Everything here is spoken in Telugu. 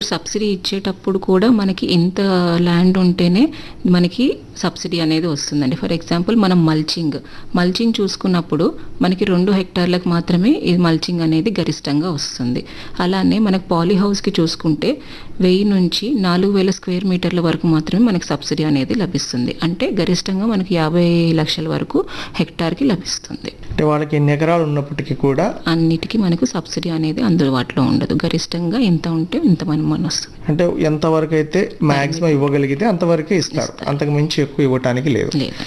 సబ్సిడీ ఇచ్చేటప్పుడు కూడా మనకి ఇంత ల్యాండ్ ఉంటేనే మనకి సబ్సిడీ అనేది వస్తుందండి ఫర్ ఎగ్జాంపుల్ మనం మల్చింగ్ మల్చింగ్ చూసుకున్నప్పుడు మనకి రెండు హెక్టార్లకు మాత్రమే ఈ మల్చింగ్ అనేది గరిష్టంగా వస్తుంది అలానే మనకు పాలీ హౌస్కి చూసుకుంటే వెయ్యి నుంచి నాలుగు వేల స్క్వేర్ మీటర్ల వరకు మాత్రమే మనకి సబ్సిడీ అనేది లభిస్తుంది అంటే గరిష్టంగా మనకి యాభై లక్షల వరకు హెక్టార్కి లభిస్తుంది అంటే వాళ్ళకి ఎన్ని ఎకరాలు ఉన్నప్పటికీ కూడా అన్నిటికీ మనకు సబ్సిడీ అనేది అందుబాటులో ఉండదు గరిష్టంగా ఇంత ఉంటే ఇంత మన మన వస్తుంది అంటే ఎంతవరకు అయితే మాక్సిమం ఇవ్వగలిగితే అంతవరకే ఇస్తారు అంతకు మించి ఎక్కువ ఇవ్వటానికి లేదు లేదు